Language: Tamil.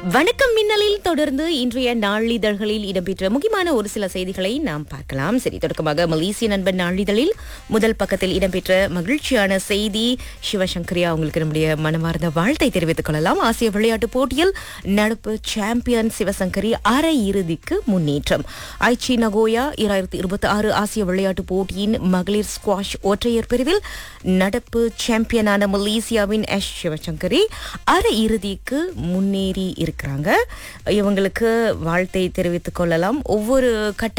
வணக்கம் மின்னலில் தொடர்ந்து இன்றைய நாளிதழ்களில் இடம்பெற்ற முக்கியமான ஒரு சில செய்திகளை நாம் பார்க்கலாம் சரி தொடக்கமாக மலேசிய நண்பன் நாளிதழில் முதல் பக்கத்தில் இடம்பெற்ற மகிழ்ச்சியான செய்தி சிவசங்கரியா உங்களுக்கு நம்முடைய மனமார்ந்த வாழ்த்தை தெரிவித்துக் கொள்ளலாம் ஆசிய விளையாட்டுப் போட்டியில் நடப்பு சாம்பியன் சிவசங்கரி அரை இறுதிக்கு முன்னேற்றம் ஐச்சி நகோயா இரண்டாயிரத்தி இருபத்தி ஆறு ஆசிய விளையாட்டுப் போட்டியின் மகளிர் ஸ்குவாஷ் ஒற்றையர் பிரிவில் நடப்பு சாம்பியனான மலேசியாவின் எஸ் சிவசங்கரி அரை இறுதிக்கு முன்னேறி இருக்கிறாங்க இவங்களுக்கு வாழ்த்தை தெரிவித்துக் கொள்ளலாம் ஒவ்வொரு கட்ட